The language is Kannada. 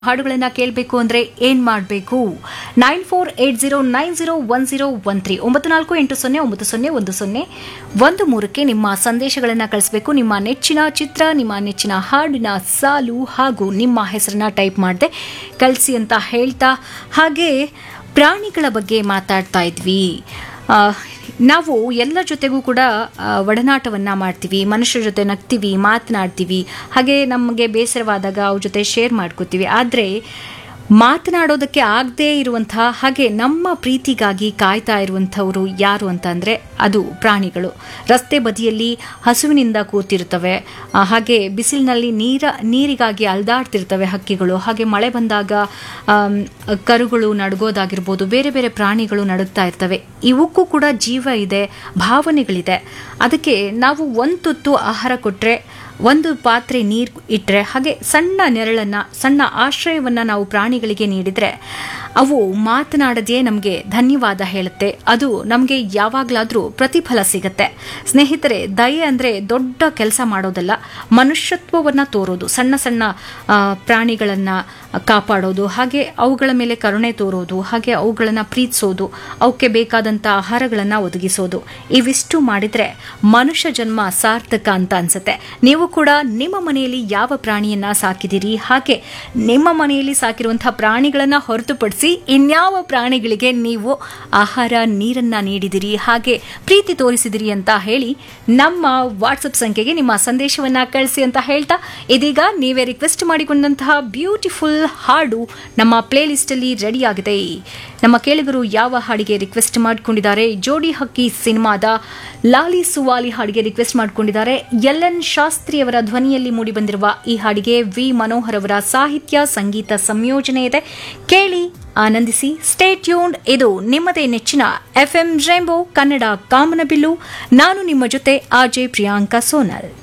ಹಾಡುಗಳನ್ನ ಕೇಳಬೇಕು ಅಂದ್ರೆ ಏನ್ ಮಾಡಬೇಕು nine four eight zero nine zero one zero one three ಒಂಬತ್ತು ನಾಲ್ಕು ಎಂಟು ಸೊನ್ನೆ ಒಂಬತ್ತು ಸೊನ್ನೆ ಒಂದು ಸೊನ್ನೆ ಒಂದು ಮೂರಕ್ಕೆ ನಿಮ್ಮ ಸಂದೇಶಗಳನ್ನ ಕಳಿಸಬೇಕು ನಿಮ್ಮ ನೆಚ್ಚಿನ ಚಿತ್ರ ನಿಮ್ಮ ನೆಚ್ಚಿನ ಹಾಡಿನ ಸಾಲು ಹಾಗೂ ನಿಮ್ಮ ಹೆಸರನ್ನ ಟೈಪ್ ಮಾಡದೆ ಕಳಿಸಿ ಅಂತ ಹೇಳ್ತಾ ಹಾಗೆ ಪ್ರಾಣಿಗಳ ಬಗ್ಗೆ ಮಾತಾಡ್ತಾ ಇದ್ವಿ ಆ, ನಾವು ಎಲ್ಲ ಜೊತೆಗೂ ಕೂಡ ಆ, ಒಡನಾಟವನ್ನ ಮಾಡ್ತೀವಿ ಮನುಷ್ಯರ ಜೊತೆ ನಗ್ತೀವಿ ಮಾತನಾಡ್ತೀವಿ ಹಾಗೆ ನಮಗೆ ಬೇಸರವಾದಾಗ ಅವ್ರ ಜೊತೆ ಶೇರ್ ಮಾಡ್ಕೋತೀವಿ ಆದರೆ ಮಾತನಾಡೋದಕ್ಕೆ ಆಗದೇ ಇರುವಂತಹ ಹಾಗೆ ನಮ್ಮ ಪ್ರೀತಿಗಾಗಿ ಕಾಯ್ತಾ ಇರುವಂಥವ್ರು ಯಾರು ಅಂತ ಅಂದರೆ ಅದು ಪ್ರಾಣಿಗಳು ರಸ್ತೆ ಬದಿಯಲ್ಲಿ ಹಸುವಿನಿಂದ ಕೂತಿರ್ತವೆ ಆ, ಹಾಗೆ ಬಿಸಿಲಿನಲ್ಲಿ ನೀರ ನೀರಿಗಾಗಿ ಅಲ್ದಾಡ್ತಿರ್ತವೆ ಹಕ್ಕಿಗಳು ಹಾಗೆ ಮಳೆ ಬಂದಾಗ ಆಮ್, ಕರುಗಳು ನಡಗೋದಾಗಿರ್ಬೋದು ಬೇರೆ ಬೇರೆ ಪ್ರಾಣಿಗಳು ನಡುಗ್ತಾ ಇರ್ತವೆ ಇವಕ್ಕೂ ಕೂಡ ಜೀವ ಇದೆ ಭಾವನೆಗಳಿದೆ ಅದಕ್ಕೆ ನಾವು ಒಂದು ತುತ್ತು ಆಹಾರ ಕೊಟ್ಟರೆ ಒಂದು ಪಾತ್ರೆ ನೀರು ಇಟ್ಟರೆ ಹಾಗೆ ಸಣ್ಣ ನೆರಳನ್ನು ಸಣ್ಣ ಆಶ್ರಯವನ್ನು ನಾವು ಪ್ರಾಣಿಗಳಿಗೆ ನೀಡಿದರೆ ಅವು ಮಾತನಾಡದೇ ನಮಗೆ ಧನ್ಯವಾದ ಹೇಳುತ್ತೆ ಅದು ನಮಗೆ ಯಾವಾಗಲಾದರೂ ಪ್ರತಿಫಲ ಸಿಗತ್ತೆ ಸ್ನೇಹಿತರೆ ದಯೆ ಅಂದರೆ ದೊಡ್ಡ ಕೆಲಸ ಮಾಡೋದಲ್ಲ ಮನುಷ್ಯತ್ವವನ್ನು ತೋರೋದು ಸಣ್ಣ ಸಣ್ಣ ಪ್ರಾಣಿಗಳನ್ನು ಕಾಪಾಡೋದು ಹಾಗೆ ಅವುಗಳ ಮೇಲೆ ಕರುಣೆ ತೋರೋದು ಹಾಗೆ ಅವುಗಳನ್ನು ಪ್ರೀತಿಸೋದು ಅವಕ್ಕೆ ಬೇಕಾದಂಥ ಆಹಾರಗಳನ್ನು ಒದಗಿಸೋದು ಇವಿಷ್ಟು ಮಾಡಿದರೆ ಮನುಷ್ಯ ಜನ್ಮ ಸಾರ್ಥಕ ಅಂತ ಅನ್ಸುತ್ತೆ ನೀವು ಕೂಡ ನಿಮ್ಮ ಮನೆಯಲ್ಲಿ ಯಾವ ಪ್ರಾಣಿಯನ್ನ ಸಾಕಿದಿರಿ ಹಾಗೆ ನಿಮ್ಮ ಮನೆಯಲ್ಲಿ ಸಾಕಿರುವಂತಹ ಪ್ರಾಣಿಗಳನ್ನ ಹೊರತುಪಡಿಸಿ ಇನ್ಯಾವ ಪ್ರಾಣಿಗಳಿಗೆ ನೀವು ಆಹಾರ ನೀರನ್ನ ನೀಡಿದಿರಿ ಹಾಗೆ ಪ್ರೀತಿ ತೋರಿಸಿದಿರಿ ಅಂತ ಹೇಳಿ ನಮ್ಮ ವಾಟ್ಸಪ್ ಸಂಖ್ಯೆಗೆ ನಿಮ್ಮ ಸಂದೇಶವನ್ನ ಕಳಿಸಿ ಅಂತ ಹೇಳ್ತಾ ಇದೀಗ ನೀವೇ ರಿಕ್ವೆಸ್ಟ್ ಮಾಡಿಕೊಂಡಂತಹ ಬ್ಯೂಟಿಫುಲ್ ಹಾಡು ನಮ್ಮ ಪ್ಲೇ ಲಿಸ್ಟ್ ಅಲ್ಲಿ ರೆಡಿ ಆಗಿದೆ ನಮ್ಮ ಕೇಳಿಗರು ಯಾವ ಹಾಡಿಗೆ ರಿಕ್ವೆಸ್ಟ್ ಮಾಡಿಕೊಂಡಿದ್ದಾರೆ ಜೋಡಿ ಹಕ್ಕಿ ಸಿನಿಮಾದ ಲಾಲಿ ಸುವಾಲಿ ಹಾಡಿಗೆ ರಿಕ್ವೆಸ್ಟ್ ಮಾಡಿಕೊಂಡಿದ್ದಾರೆ ಎಲ್ ಎನ್ ಶಾಸ್ತ್ರಿ ಅವರ ಧ್ವನಿಯಲ್ಲಿ ಮೂಡಿಬಂದಿರುವ ಈ ಹಾಡಿಗೆ ವಿ ಮನೋಹರ್ ಅವರ ಸಾಹಿತ್ಯ ಸಂಗೀತ ಸಂಯೋಜನೆ ಇದೆ ಕೇಳಿ ಆನಂದಿಸಿ ಸ್ಟೇ ಟ್ಯೂನ್ಡ್ ಇದು ನಿಮ್ಮದೇ ನೆಚ್ಚಿನ ಎಫ್ಎಂ ರೇಂಬೋ ಕನ್ನಡ ಕಾಮನಬಿಲ್ಲು ನಾನು ನಿಮ್ಮ ಜೊತೆ ಆರ್ಜೆ ಪ್ರಿಯಾಂಕಾ ಸೋನಲ್